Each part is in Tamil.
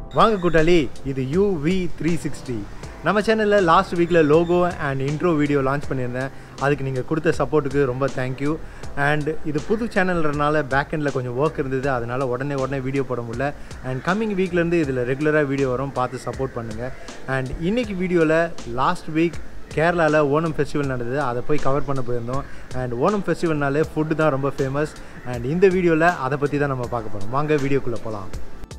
வாங்க கூட்டாளி இது யூவி த்ரீ சிக்ஸ்டி நம்ம சேனலில் லாஸ்ட் வீக்கில் logo and intro video launch பண்ணியிருந்தேன் அதுக்கு நீங்கள் கொடுத்த சப்போர்ட்டுக்கு ரொம்ப தேங்க்யூ அண்ட் இது புது சேனல்ன்றனால பேக் எண்டில் கொஞ்சம் ஒர்க் இருந்தது அதனால் உடனே உடனே வீடியோ போட முடியல அண்ட் கம்மிங் வீக்லேருந்து இதில் ரெகுலராக வீடியோ வரும் பார்த்து சப்போர்ட் பண்ணுங்கள் அண்ட் இன்னைக்கு வீடியோவில் லாஸ்ட் வீக் கேரளாவில் ஓணம் ஃபெஸ்டிவல் நடந்தது அதை போய் கவர் பண்ண போயிருந்தோம் அண்ட் ஓணம் ஃபெஸ்டிவல்னாலே ஃபுட்டு தான் ரொம்ப ஃபேமஸ் அண்ட் இந்த வீடியோவில் அதை பற்றி தான் நம்ம பார்க்க போகிறோம் வாங்க வீடியோக்குள்ளே போகலாம்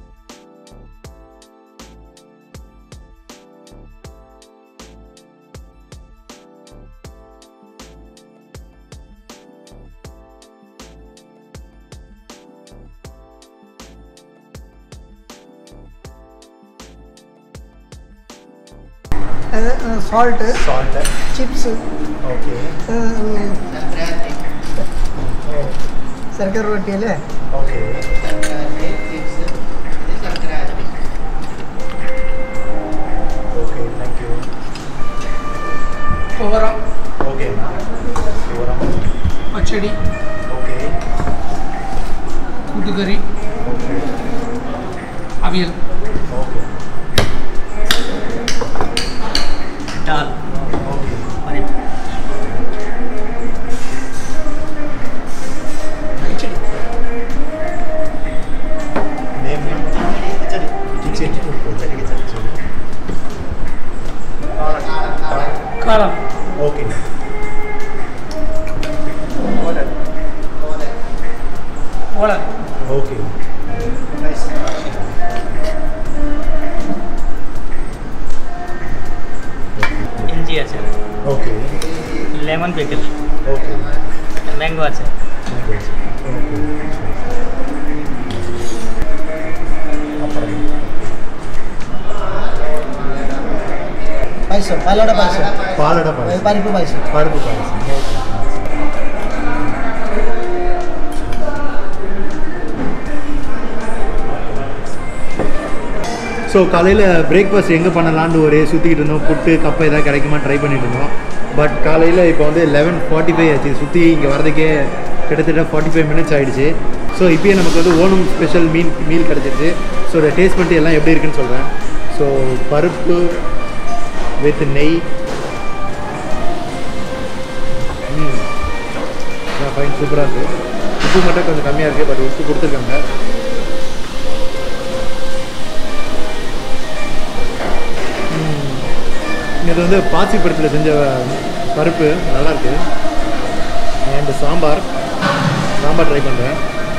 ಸಾಲ್ಟ್ சால்ட் ಚಿಪ್ಸ್ ஓகே ಸರ್ಕಾರ ರೊಟ್ಟಿಯಲ್ಲಿ ஓகே ஓகே தேங்க்யூ ಪವರ ஓகே ஓரம் ಪಚ್ಚಡಿ ஓகே ಕೂಟುಗರಿ okay avial okay dal okay परिप நேம் खिचड़ी கிச்சடி खिचड़ी खिचड़ी ಖಾರ ஓகே ಒಳ ஓகே इंजी achar okay lemon pickle okay mango achar அப்புறம் ಪಾಯಸ ಪಾಲೋಡ ಪಾಯಸ பாலட பாயசம் ಪರಿப்பு ಪಾಯಸ பருப்பு பாயசம் ஸோ காலையில் பிரேக்ஃபாஸ்ட் எங்கே பண்ணலான்னு ஒரே சுற்றிக்கிட்டு இருந்தோம் புட்டு கப்பை ஏதாவது கிடைக்குமா ட்ரை பண்ணிட்டு இருந்தோம் பட் காலையில் இப்போ வந்து லெவன் ஃபார்ட்டி ஃபைவ் ஆச்சு சுற்றி இங்கே வரதுக்கே கிட்டத்தட்ட ஃபார்ட்டி ஃபைவ் மினிட்ஸ் ஆகிடுச்சு ஸோ இப்போயே நமக்கு வந்து ஓணம் ஸ்பெஷல் மீன் மீல் கிடச்சிருச்சு ஸோ இதை டேஸ்ட் பண்ணிட்டு எல்லாம் எப்படி இருக்குன்னு சொல்கிறேன் ஸோ பருப்பு வித் நெய் ம் ஃபைன் சூப்பராக இருக்குது உப்பு மட்டும் கொஞ்சம் கம்மியாக இருக்குது பட் உப்பு கொடுத்துருக்காங்க ம். இது வந்து பாசி பருப்பில் செஞ்ச பருப்பு நல்லா இருக்கு அண்ட் சாம்பார் சாம்பார் ட்ரை பண்ணுறேன்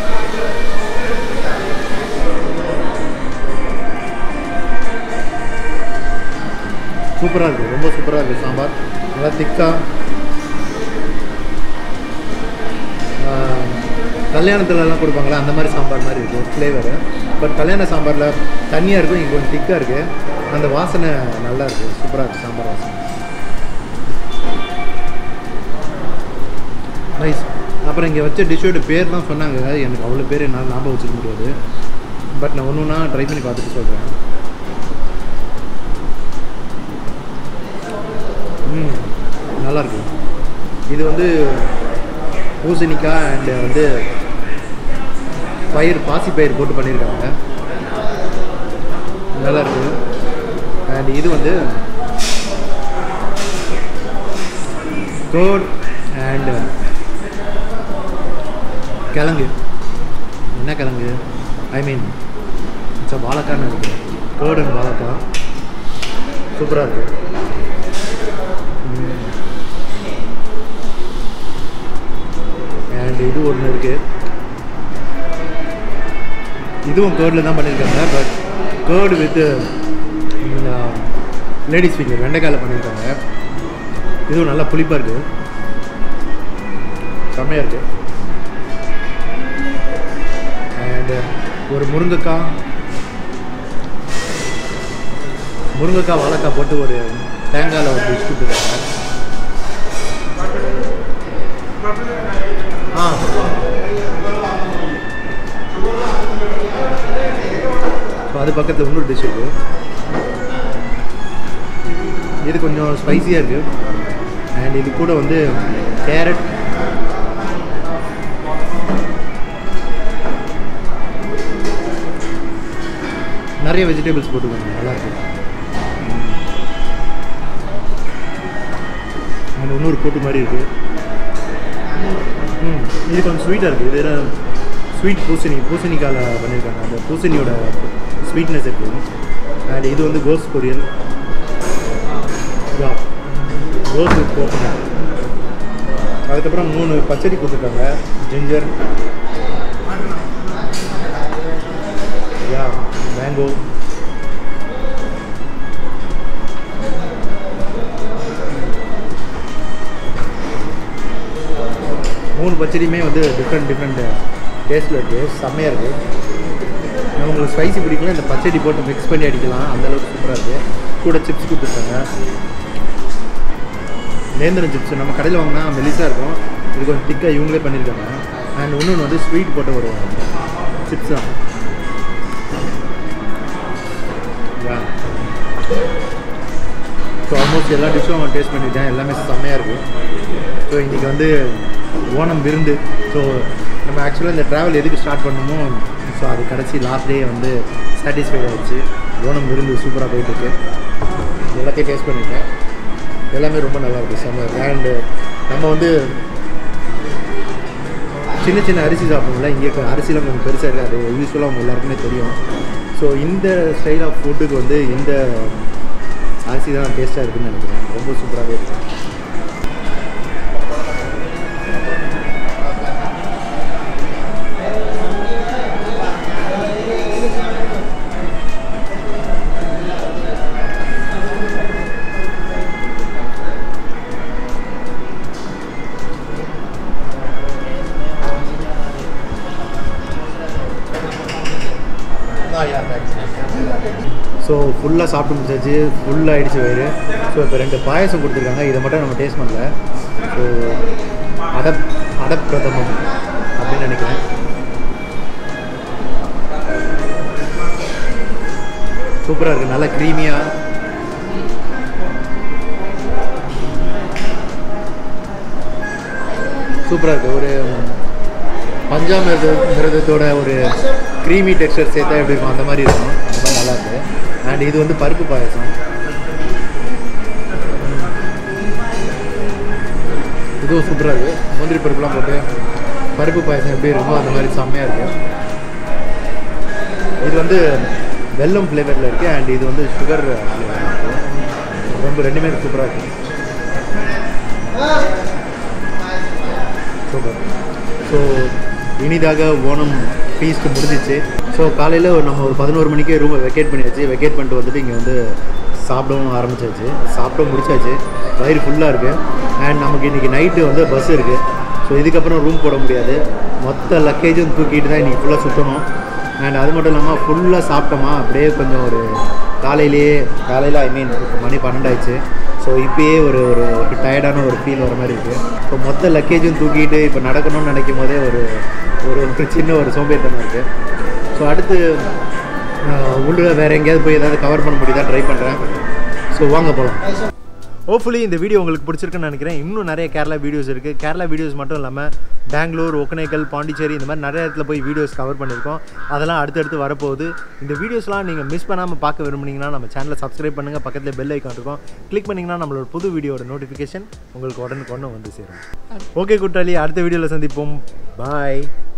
சூப்பராக இருக்குது ரொம்ப சூப்பராக இருக்குது சாம்பார் நல்லா திக்காக கல்யாணத்துலலாம் கொடுப்பாங்களா அந்த மாதிரி சாம்பார் மாதிரி இருக்குது ஃப்ளேவரு பட் கல்யாண சாம்பாரில் தண்ணியாக இருக்கும் இங்கே கொஞ்சம் திக்காக இருக்குது அந்த வாசனை நல்லா இருக்குது சூப்பராக இருக்குது சாம்பார் வாசனை நைஸ் அப்புறம் இங்கே வச்ச டிஷ்ஷோட பேர்லாம் சொன்னாங்க எனக்கு அவ்வளோ பேர் என்னால் ஞாபகம் வச்சுக்க முடியாது பட் நான் ஒன்று ஒன்றா ட்ரை பண்ணி பார்த்துட்டு சொல்கிறேன் ம் நல்லாயிருக்கு இது வந்து பூசணிக்காய் அண்டு வந்து பயிர் பாசிப்பயிர் போட்டு பண்ணியிருக்காங்க நல்லா இருக்கு அண்ட் இது வந்து கோட் அண்ட் கிழங்கு என்ன கிழங்கு ஐ மீன் இட்ஸ் வாழைக்கான்னு இருக்கு கேர்ட் அண்ட் வாழைக்காய் சூப்பராக இருக்குது அண்ட் இது ஒன்று இருக்குது இதுவும் கேர்டில் தான் பண்ணியிருக்காங்க but curd with ladies finger வெண்டைக்காயில் பண்ணியிருக்காங்க இதுவும் நல்லா புளிப்பாக இருக்குது செம்மையாக இருக்குது அண்டு ஒரு முருங்கைக்காய் முருங்கைக்காய் வாழைக்காய் போட்டு ஒரு தேங்காயில் ஒரு டிஷ் கொடுத்துருக்காங்க ஆ ஸோ அது பக்கத்தில் இன்னொரு டிஷ் இருக்குது இது கொஞ்சம் ஸ்பைசியாக இருக்குது அண்ட் இது கூட வந்து கேரட் நிறைய வெஜிடபிள்ஸ் போட்டுக்கோங்க நல்லா இருக்கு அண்ட் இன்னொரு கூட்டு மாதிரி இருக்குது ம் இது கொஞ்சம் ஸ்வீட்டாக இருக்குது இது ஸ்வீட் பூசணி பூசணிக்காயில் பண்ணியிருக்காங்க அந்த பூசணியோட ஸ்வீட்னஸ் இருக்குது அண்ட் இது வந்து கோஸ் பொரியல் கோஸ் வித் கோகனட் அதுக்கப்புறம் மூணு பச்சடி கொடுத்துருக்காங்க ஜிஞ்சர் யா மேங்கோ மூணு பச்சடியுமே வந்து டிஃப்ரெண்ட் டிஃப்ரெண்ட் டேஸ்ட்டில் இருக்குது செம்மையாக இருக்குது நம்ம உங்களுக்கு ஸ்பைசி பிடிக்கல இந்த பச்சடி போட்டு மிக்ஸ் பண்ணி அடிக்கலாம் அந்த அளவுக்கு சூப்பராக இருக்குது கூட சிப்ஸ் கொடுத்துருக்காங்க நேந்திரம் சிப்ஸ் நம்ம கடையில் வாங்கினா மெலிசாக இருக்கும் இது கொஞ்சம் திக்காக இவங்களே பண்ணியிருக்காங்க அண்ட் இன்னொன்று வந்து ஸ்வீட் போட்டு ஒரு சிப்ஸ் தான் ஸோ ஆல்மோஸ்ட் எல்லா டிஷ்ஷும் டேஸ்ட் பண்ணிட்டேன் எல்லாமே செம்மையாக இருக்குது ஸோ இன்றைக்கி வந்து ஓணம் விருந்து ஸோ நம்ம ஆக்சுவலாக இந்த ட்ராவல் எதுக்கு ஸ்டார்ட் பண்ணணுமோ ஸோ அது கடைசி லாஸ்ட் டே வந்து சாட்டிஸ்ஃபைட் ஆகிடுச்சு ஓணம் விருந்து சூப்பராக போயிட்டுருக்கு எல்லாத்தையும் டேஸ்ட் பண்ணிட்டேன் எல்லாமே ரொம்ப நல்லா இருக்குது செம்ம அண்டு நம்ம வந்து சின்ன சின்ன அரிசி சாப்பிடுவோம்ல இங்கே இருக்க அரிசிலாம் கொஞ்சம் பெருசாக இருக்குது அது யூஸ்வலாக அவங்க எல்லாருக்குமே தெரியும் ஸோ இந்த ஸ்டைல் ஆஃப் ஃபுட்டுக்கு வந்து இந்த அரிசி தான் டேஸ்ட்டாக இருக்குன்னு நினைக்கிறேன் ரொம்ப சூப்பராகவே இருக்குது ஸோ ஃபுல்லாக சாப்பிட்டு முடிச்சாச்சு ஃபுல்லாக ஆகிடுச்சு வயிறு ஸோ இப்போ ரெண்டு பாயசம் கொடுத்துருக்காங்க இதை மட்டும் நம்ம டேஸ்ட் பண்ணல ஸோ அடப் அடப்பிரதமம் அப்படின்னு நினைக்கிறேன் சூப்பராக இருக்குது நல்லா க்ரீமியாக சூப்பராக இருக்குது ஒரு பஞ்சாமிரத மிரதத்தோட ஒரு க்ரீமி டெக்ஸ்டர் சேர்த்தா எப்படி இருக்கும் அந்த மாதிரி இருக்கும் அந்த மாதிரி நல்லா இருக்கு அண்ட் இது வந்து பருப்பு பாயசம் இதுவும் சூப்பராக இருக்குது முந்திரி பருப்புலாம் போட்டு பருப்பு பாயசம் எப்படி இருக்குமோ அந்த மாதிரி செம்மையாக இருக்குது இது வந்து வெல்லம் ஃப்ளேவரில் இருக்குது அண்ட் இது வந்து சுகர் ஃப்ளேவரில் இருக்குது ரொம்ப ரெண்டுமே சூப்பராக இருக்குது சூப்பர் ஸோ இனிதாக ஓணம் ஃபீஸ்ட் முடிஞ்சிச்சு ஸோ காலையில் நம்ம ஒரு பதினோரு மணிக்கே ரூமை வெக்கேட் பண்ணியாச்சு வெக்கேட் பண்ணிட்டு வந்துட்டு இங்கே வந்து சாப்பிடவும் ஆரம்பிச்சாச்சு சாப்பிட முடிச்சாச்சு வயிறு ஃபுல்லாக இருக்குது அண்ட் நமக்கு இன்றைக்கி நைட்டு வந்து பஸ் இருக்குது ஸோ இதுக்கப்புறம் ரூம் போட முடியாது மொத்த லக்கேஜும் தூக்கிட்டு தான் இன்றைக்கி ஃபுல்லாக சுற்றணும் அண்ட் அது மட்டும் இல்லாமல் ஃபுல்லாக சாப்பிட்டோமா அப்படியே கொஞ்சம் ஒரு காலையிலேயே காலையில் ஐ மீன் மணி பன்னெண்டாயிடுச்சு ஸோ இப்போயே ஒரு ஒரு ஒரு டயர்டான ஒரு ஃபீல் வர மாதிரி இருக்குது ஸோ மொத்த லக்கேஜும் தூக்கிட்டு இப்போ நடக்கணும்னு நினைக்கும் போதே ஒரு ஒரு ஒரு சின்ன ஒரு சோம்பேறித்தனம் இருக்குது ஸோ அடுத்து உள்ள வேறு எங்கேயாவது போய் ஏதாவது கவர் பண்ண முடியுதா ட்ரை பண்ணுறேன் ஸோ வாங்க போகலாம் ஹோப்ஃபுல்லி இந்த வீடியோ உங்களுக்கு பிடிச்சிருக்குன்னு நினைக்கிறேன் இன்னும் நிறைய கேரளா வீடியோஸ் இருக்குது கேரளா வீடியோஸ் மட்டும் இல்லாமல் பெங்களூர் ஒகனேக்கல் பாண்டிச்சேரி இந்த மாதிரி நிறைய இடத்துல போய் வீடியோஸ் கவர் பண்ணியிருக்கோம் அதெல்லாம் அடுத்தடுத்து வரப்போகுது இந்த வீடியோஸ்லாம் நீங்கள் மிஸ் பண்ணாமல் பார்க்க விரும்புனீங்கன்னா நம்ம சேனலை சப்ஸ்கிரைப் பண்ணுங்கள் பக்கத்தில் பெல் ஐக்கான் இருக்கும் கிளிக் பண்ணிங்கன்னா நம்மளோட புது வீடியோட நோட்டிஃபிகேஷன் உங்களுக்கு உடனுக்கு ஒன்று வந்து சேரும் ஓகே குட்டாளி அடுத்த வீடியோவில் சந்திப்போம் பாய்